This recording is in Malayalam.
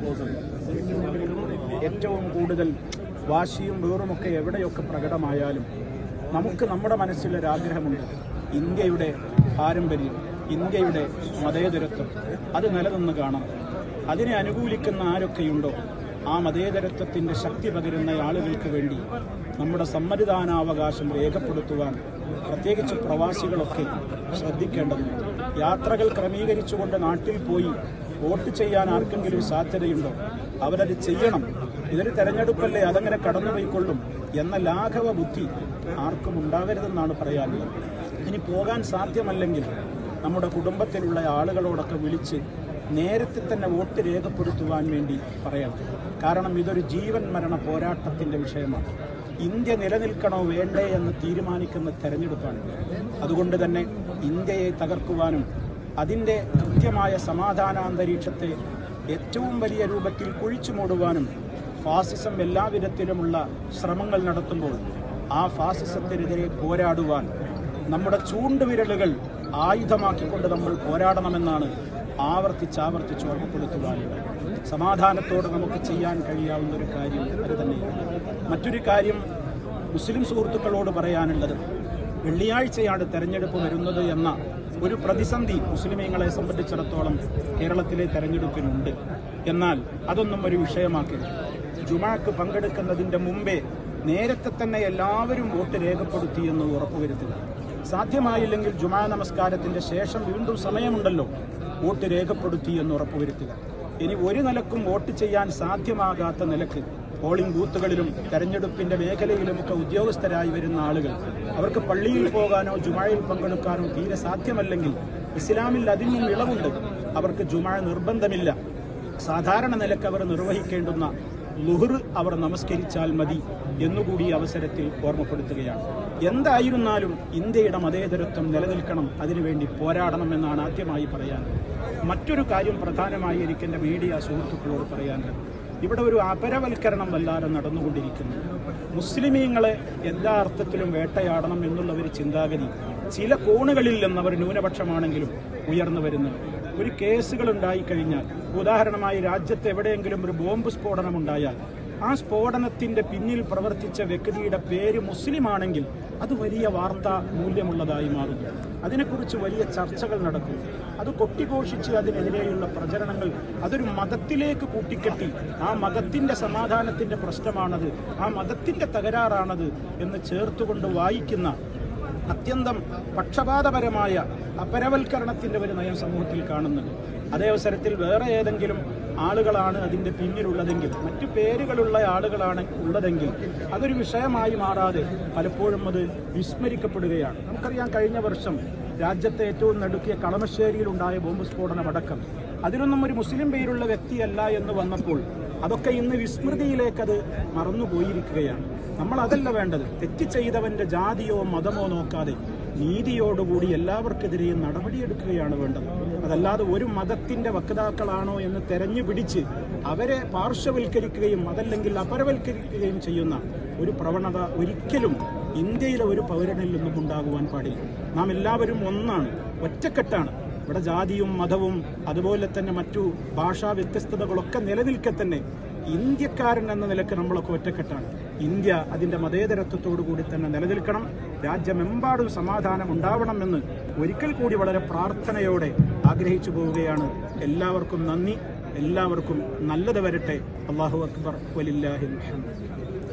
ഏറ്റവും കൂടുതൽ വാശിയും വേറുമൊക്കെ എവിടെയൊക്കെ പ്രകടമായാലും നമുക്ക് നമ്മുടെ മനസ്സിലൊരാഗ്രഹമുണ്ട് ഇന്ത്യയുടെ പാരമ്പര്യം ഇന്ത്യയുടെ മതേതരത്വം അത് നിലനിന്ന് കാണണം അതിനെ അനുകൂലിക്കുന്ന ആരൊക്കെയുണ്ടോ ആ മതേതരത്വത്തിന്റെ ശക്തി പകരുന്ന ആളുകൾക്ക് വേണ്ടി നമ്മുടെ സമ്മതിദാനാവകാശം രേഖപ്പെടുത്തുവാൻ പ്രത്യേകിച്ച് പ്രവാസികളൊക്കെ ശ്രദ്ധിക്കേണ്ടതുണ്ട് യാത്രകൾ ക്രമീകരിച്ചുകൊണ്ട് നാട്ടിൽ പോയി വോട്ട് ചെയ്യാൻ ആർക്കെങ്കിലും സാധ്യതയുണ്ടോ അവരത് ചെയ്യണം ഇതൊരു തെരഞ്ഞെടുപ്പല്ലേ അതങ്ങനെ കടന്നുപോയിക്കൊള്ളും എന്ന ലാഘവ ബുദ്ധി ആർക്കും ഉണ്ടാകരുതെന്നാണ് പറയാനുള്ളത് ഇനി പോകാൻ സാധ്യമല്ലെങ്കിൽ നമ്മുടെ കുടുംബത്തിലുള്ള ആളുകളോടൊക്കെ വിളിച്ച് നേരത്തെ തന്നെ വോട്ട് രേഖപ്പെടുത്തുവാൻ വേണ്ടി പറയണം കാരണം ഇതൊരു ജീവൻ മരണ പോരാട്ടത്തിന്റെ വിഷയമാണ് ഇന്ത്യ നിലനിൽക്കണോ വേണ്ടേ എന്ന് തീരുമാനിക്കുന്ന തെരഞ്ഞെടുപ്പാണ് അതുകൊണ്ട് തന്നെ ഇന്ത്യയെ തകർക്കുവാനും അതിൻ്റെ കൃത്യമായ സമാധാനാന്തരീക്ഷത്തെ ഏറ്റവും വലിയ രൂപത്തിൽ കുഴിച്ചു മൂടുവാനും ഫാസിസം എല്ലാവിധത്തിലുമുള്ള ശ്രമങ്ങൾ നടത്തുമ്പോൾ ആ ഫാസിസത്തിനെതിരെ പോരാടുവാൻ നമ്മുടെ ചൂണ്ടുവിരലുകൾ ആയുധമാക്കിക്കൊണ്ട് നമ്മൾ പോരാടണമെന്നാണ് ആവർത്തിച്ചാവർത്തിച്ച് ഓർമ്മപ്പെടുത്തുവാനുള്ളത് സമാധാനത്തോടെ നമുക്ക് ചെയ്യാൻ കഴിയാവുന്ന ഒരു കാര്യം അത് തന്നെയാണ് മറ്റൊരു കാര്യം മുസ്ലിം സുഹൃത്തുക്കളോട് പറയാനുള്ളത് വെള്ളിയാഴ്ചയാണ് തെരഞ്ഞെടുപ്പ് വരുന്നത് എന്ന ഒരു പ്രതിസന്ധി മുസ്ലിമീങ്ങളെ സംബന്ധിച്ചിടത്തോളം കേരളത്തിലെ തെരഞ്ഞെടുപ്പിനുണ്ട് എന്നാൽ അതൊന്നും ഒരു വിഷയമാക്കരുത് ജുമാക്ക് പങ്കെടുക്കുന്നതിന്റെ മുമ്പേ നേരത്തെ തന്നെ എല്ലാവരും വോട്ട് രേഖപ്പെടുത്തിയെന്ന് ഉറപ്പുവരുത്തുക സാധ്യമായില്ലെങ്കിൽ ജുമാ നമസ്കാരത്തിന്റെ ശേഷം വീണ്ടും സമയമുണ്ടല്ലോ വോട്ട് രേഖപ്പെടുത്തി എന്ന് ഉറപ്പുവരുത്തുക ഇനി ഒരു നിലക്കും വോട്ട് ചെയ്യാൻ സാധ്യമാകാത്ത നിലക്ക് പോളിംഗ് ബൂത്തുകളിലും തെരഞ്ഞെടുപ്പിന്റെ മേഖലയിലുമൊക്കെ ഉദ്യോഗസ്ഥരായി വരുന്ന ആളുകൾ അവർക്ക് പള്ളിയിൽ പോകാനോ ജുമായിൽ പങ്കെടുക്കാനോ തീരെ സാധ്യമല്ലെങ്കിൽ ഇസ്ലാമിൽ അതിനും ഇളവുണ്ട് അവർക്ക് ജുമാ നിർബന്ധമില്ല സാധാരണ നിലക്ക് അവർ നിർവഹിക്കേണ്ടുന്ന ലുഹർ അവർ നമസ്കരിച്ചാൽ മതി എന്നുകൂടി ഈ അവസരത്തിൽ ഓർമ്മപ്പെടുത്തുകയാണ് എന്തായിരുന്നാലും ഇന്ത്യയുടെ മതേതരത്വം നിലനിൽക്കണം അതിനുവേണ്ടി പോരാടണം എന്നാണ് ആദ്യമായി പറയാനുള്ളത് മറ്റൊരു കാര്യം പ്രധാനമായി എനിക്ക് എൻ്റെ മീഡിയ സുഹൃത്തുക്കളോട് പറയാനുള്ളത് ഇവിടെ ഒരു അപരവൽക്കരണം വല്ലാതെ നടന്നുകൊണ്ടിരിക്കുന്നു മുസ്ലിമീങ്ങളെ എല്ലാ അർത്ഥത്തിലും വേട്ടയാടണം എന്നുള്ള ഒരു ചിന്താഗതി ചില കോണുകളിൽ നിന്നവർ ന്യൂനപക്ഷമാണെങ്കിലും ഉയർന്നു വരുന്നുണ്ട് ഒരു കേസുകൾ ഉണ്ടായിക്കഴിഞ്ഞാൽ ഉദാഹരണമായി രാജ്യത്ത് എവിടെയെങ്കിലും ഒരു ബോംബ് സ്ഫോടനം ഉണ്ടായാൽ ആ സ്ഫോടനത്തിന്റെ പിന്നിൽ പ്രവർത്തിച്ച വ്യക്തിയുടെ പേര് മുസ്ലിം ആണെങ്കിൽ അത് വലിയ വാർത്താ മൂല്യമുള്ളതായി മാറുന്നു അതിനെക്കുറിച്ച് വലിയ ചർച്ചകൾ നടക്കും അത് കൊട്ടിഘോഷിച്ച് അതിനെതിരെയുള്ള പ്രചരണങ്ങൾ അതൊരു മതത്തിലേക്ക് കൂട്ടിക്കെട്ടി ആ മതത്തിന്റെ സമാധാനത്തിന്റെ പ്രശ്നമാണത് ആ മതത്തിന്റെ തകരാറാണത് എന്ന് ചേർത്തുകൊണ്ട് വായിക്കുന്ന അത്യന്തം പക്ഷപാതപരമായ അപരവൽക്കരണത്തിന്റെ ഒരു നയം സമൂഹത്തിൽ കാണുന്നുണ്ട് അതേ അവസരത്തിൽ വേറെ ഏതെങ്കിലും ആളുകളാണ് അതിന്റെ പിന്നിലുള്ളതെങ്കിൽ മറ്റു പേരുകളുള്ള ആളുകളാണ് ഉള്ളതെങ്കിൽ അതൊരു വിഷയമായി മാറാതെ പലപ്പോഴും അത് വിസ്മരിക്കപ്പെടുകയാണ് നമുക്കറിയാം കഴിഞ്ഞ വർഷം രാജ്യത്തെ ഏറ്റവും നടുക്കിയ കളമശ്ശേരിയിലുണ്ടായ ബോംബ് സ്ഫോടനമടക്കം അതിനൊന്നും ഒരു മുസ്ലിം പേരുള്ള വ്യക്തിയല്ല എന്ന് വന്നപ്പോൾ അതൊക്കെ ഇന്ന് വിസ്മൃതിയിലേക്ക് അത് മറന്നുപോയിരിക്കുകയാണ് നമ്മൾ അതല്ല വേണ്ടത് തെറ്റ് ചെയ്തവന്റെ ജാതിയോ മതമോ നോക്കാതെ നീതിയോടുകൂടി എല്ലാവർക്കെതിരെയും നടപടിയെടുക്കുകയാണ് വേണ്ടത് അതല്ലാതെ ഒരു മതത്തിന്റെ വക്താക്കളാണോ എന്ന് തെരഞ്ഞു പിടിച്ച് അവരെ പാർശ്വവൽക്കരിക്കുകയും അതല്ലെങ്കിൽ അപരവൽക്കരിക്കുകയും ചെയ്യുന്ന ഒരു പ്രവണത ഒരിക്കലും ഇന്ത്യയിലെ ഒരു പൗരനിൽ നിന്നും ഉണ്ടാകുവാൻ പാടില്ല നാം എല്ലാവരും ഒന്നാണ് ഒറ്റക്കെട്ടാണ് ഇവിടെ ജാതിയും മതവും അതുപോലെ തന്നെ മറ്റു ഭാഷാ വ്യത്യസ്തതകളൊക്കെ നിലനിൽക്കെ തന്നെ ഇന്ത്യക്കാരൻ എന്ന നിലക്ക് നമ്മളൊക്കെ ഒറ്റക്കെട്ടാണ് ഇന്ത്യ അതിന്റെ മതേതരത്വത്തോടു കൂടി തന്നെ നിലനിൽക്കണം രാജ്യമെമ്പാടും സമാധാനം ഉണ്ടാവണമെന്ന് ഒരിക്കൽ കൂടി വളരെ പ്രാർത്ഥനയോടെ ആഗ്രഹിച്ചു പോവുകയാണ് എല്ലാവർക്കും നന്ദി എല്ലാവർക്കും നല്ലത് വരട്ടെ അള്ളാഹു അക്ബർ വലില്ലാഹിൽ ഹംദ്